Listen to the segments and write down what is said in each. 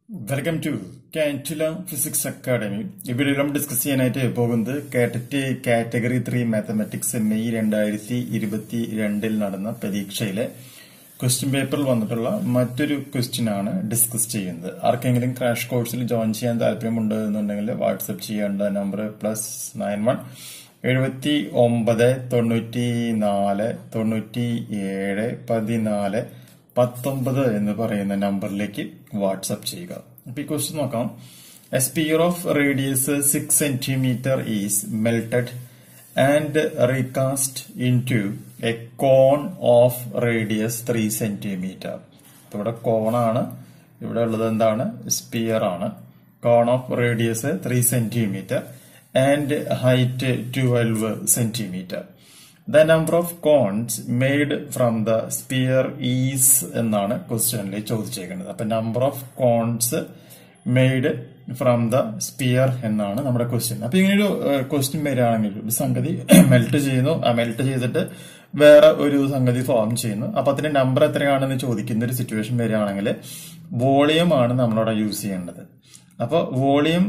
welcome to കാൻറ്റുല physics academy ഇവിടെ നമ്മൾ ഡിസ്കസ് ചെയ്യാനായിട്ട് പോകുന്നത് കാറ്ററ്റ് കാറ്റഗറി ത്രീ മാത്തമാറ്റിക്സ് മെയ് രണ്ടായിരത്തി ഇരുപത്തി രണ്ടിൽ നടന്ന പരീക്ഷയിലെ ക്വസ്റ്റ്യൻ പേപ്പറിൽ വന്നിട്ടുള്ള മറ്റൊരു ക്വസ്റ്റ്യൻ ആണ് ഡിസ്കസ് ചെയ്യുന്നത് ആർക്കെങ്കിലും ക്രാഷ് കോഴ്സിൽ ജോയിൻ ചെയ്യാൻ താല്പര്യമുണ്ട് എന്നുണ്ടെങ്കിൽ വാട്സപ്പ് ചെയ്യേണ്ട നമ്പർ പ്ലസ് നയൻ വൺ എഴുപത്തി ഒമ്പത് തൊണ്ണൂറ്റി നാല് തൊണ്ണൂറ്റി ഏഴ് പതിനാല് പത്തൊമ്പത് എന്ന് പറയുന്ന നമ്പറിലേക്ക് വാട്സപ്പ് ചെയ്യുക അപ്പൊ ഈ ക്വസ്റ്റ്യൻ നോക്കാം a sphere of radius six centimetre is melted and recast into a cone of radius three centimetre ഇവിടെ കോണാണ് ഇവിടെ ഉള്ളത് എന്താണ് സ്പിയർ ആണ് cone of radius three centimetre and height twelve centimetre the number of cones made from the sphere is എന്നാണ് ക്വസ്റ്റ്യനിൽ ചോദിച്ചേക്കുന്നത് അപ്പൊ number of cones made from the sphere എന്നാണ് നമ്മുടെ ക്വസ്റ്റ്യൻ അപ്പൊ ഇങ്ങനെ ഒരു ക്വസ്റ്റ്യൻ വരികയാണെങ്കിൽ ഒരു സംഗതി മെൽറ്റ് ചെയ്യുന്നു ആ മെൽറ്റ് ചെയ്തിട്ട് വേറെ ഒരു സംഗതി ഫോം ചെയ്യുന്നു അപ്പൊ അതിന്റെ നമ്പർ എത്രയാണെന്ന് ചോദിക്കുന്ന ഒരു സിറ്റുവേഷൻ വരികയാണെങ്കിൽ വോളിയം ആണ് നമ്മളവിടെ യൂസ് ചെയ്യേണ്ടത് അപ്പൊ volume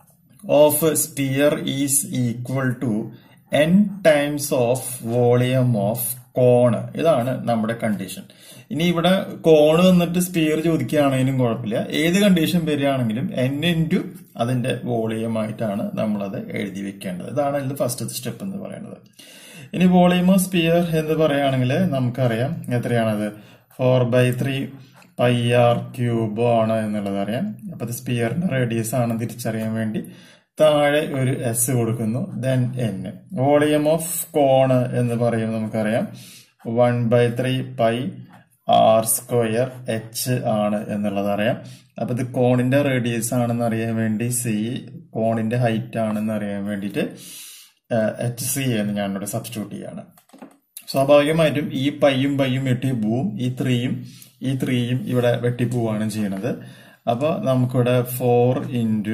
of sphere is equal to n times of volume of cone ഇതാണ് നമ്മുടെ കണ്ടീഷൻ ഇനി ഇവിടെ കോണ് വന്നിട്ട് സ്പിയർ ചോദിക്കുകയാണെങ്കിലും കുഴപ്പമില്ല ഏത് കണ്ടീഷൻ വരികയാണെങ്കിലും എൻ ഇൻറ്റു അതിന്റെ വോളിയം ആയിട്ടാണ് നമ്മളത് എഴുതി വെക്കേണ്ടത് ഇതാണ് ഇതിൽ ഫസ്റ്റ് സ്റ്റെപ്പ് എന്ന് പറയുന്നത് ഇനി വോളിയം ഓഫ് സ്പിയർ എന്ന് പറയുകയാണെങ്കിൽ നമുക്കറിയാം എത്രയാണത് four by three pi r cube ആണ് എന്നുള്ളത് അറിയാം അപ്പൊ അത് സ്പിയറിന്റെ റേഡിയസ് ആണ് തിരിച്ചറിയാൻ വേണ്ടി താഴെ ഒരു എസ് കൊടുക്കുന്നു then n volume of cone എന്ന് പറയുമ്പോൾ നമുക്കറിയാം one by three pi r square h ആണ് എന്നുള്ളത് അറിയാം അപ്പൊ ഇത് കോണിന്റെ റേഡിയസ് ആണെന്ന് അറിയാൻ വേണ്ടി സി കോണിന്റെ ഹൈറ്റ് ആണെന്ന് അറിയാൻ വേണ്ടിയിട്ട് എച്ച് സി എന്ന് ഞാനിവിടെ സബ്സ്റ്റിറ്റ്യൂട്ട് ചെയ്യാണ് സ്വാഭാവികമായിട്ടും ഈ പയ്യും പയ്യും വെട്ടി പോവും ഈ ത്രീയും ഈ ത്രീയും ഇവിടെ വെട്ടിപ്പോവാണ് ചെയ്യുന്നത് അപ്പൊ നമുക്കിവിടെ four into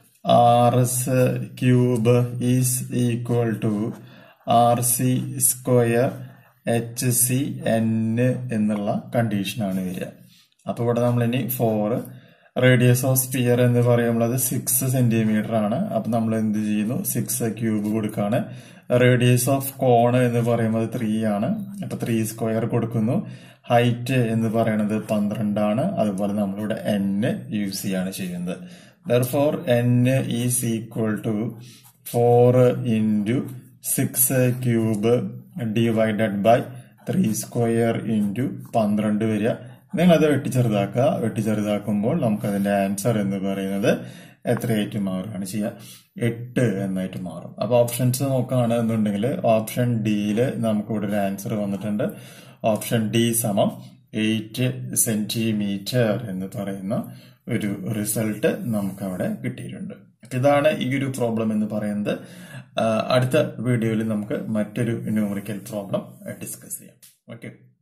r s cube is equal to r c square h c n എന്നുള്ള കണ്ടീഷനാണ് വരിക അപ്പൊ ഇവിടെ നമ്മൾ ഇനി ഫോർ റേഡിയസ് ഓഫ് സ്പിയർ എന്ന് പറയുമ്പോൾ അത് സിക്സ് സെന്റിമീറ്റർ ആണ് അപ്പൊ നമ്മൾ എന്ത് ചെയ്യുന്നു സിക്സ് ക്യൂബ് കൊടുക്കാണ് റേഡിയസ് ഓഫ് കോൺ എന്ന് പറയുന്നത് ത്രീ ആണ് അപ്പൊ ത്രീ സ്ക്വയർ കൊടുക്കുന്നു ഹൈറ്റ് എന്ന് പറയുന്നത് പന്ത്രണ്ടാണ് അതുപോലെ നമ്മളിവിടെ എൻ യൂസ് ചെയ്യാണ് ചെയ്യുന്നത് therefore n is equal to four into six cube divided by three square into പന്ത്രണ്ട് വരിക നിങ്ങൾ അത് വെട്ടിച്ചെറുതാക്കുക വെട്ടിച്ചെറുതാക്കുമ്പോൾ നമുക്ക് അതിന്റെ ആൻസർ എന്ന് പറയുന്നത് എത്രയായിട്ട് മാറുകയാണ് ചെയ്യുക എട്ട് എന്നായിട്ട് മാറും അപ്പൊ ഓപ്ഷൻസ് നോക്കുകയാണ് എന്നുണ്ടെങ്കിൽ ഓപ്ഷൻ ഡിയില് നമുക്ക് ഇവിടെ ഒരു ആൻസർ വന്നിട്ടുണ്ട് ഓപ്ഷൻ ഡി സമം എയ്റ്റ് സെന്റിമീറ്റർ എന്ന് പറയുന്ന ഒരു റിസൾട്ട് നമുക്ക് അവിടെ കിട്ടിയിട്ടുണ്ട് ഇതാണ് ഈ ഒരു പ്രോബ്ലം എന്ന് പറയുന്നത് അടുത്ത വീഡിയോയിൽ നമുക്ക് മറ്റൊരു ന്യൂമറിക്കൽ പ്രോബ്ലം ഡിസ്കസ് ചെയ്യാം ഓക്കെ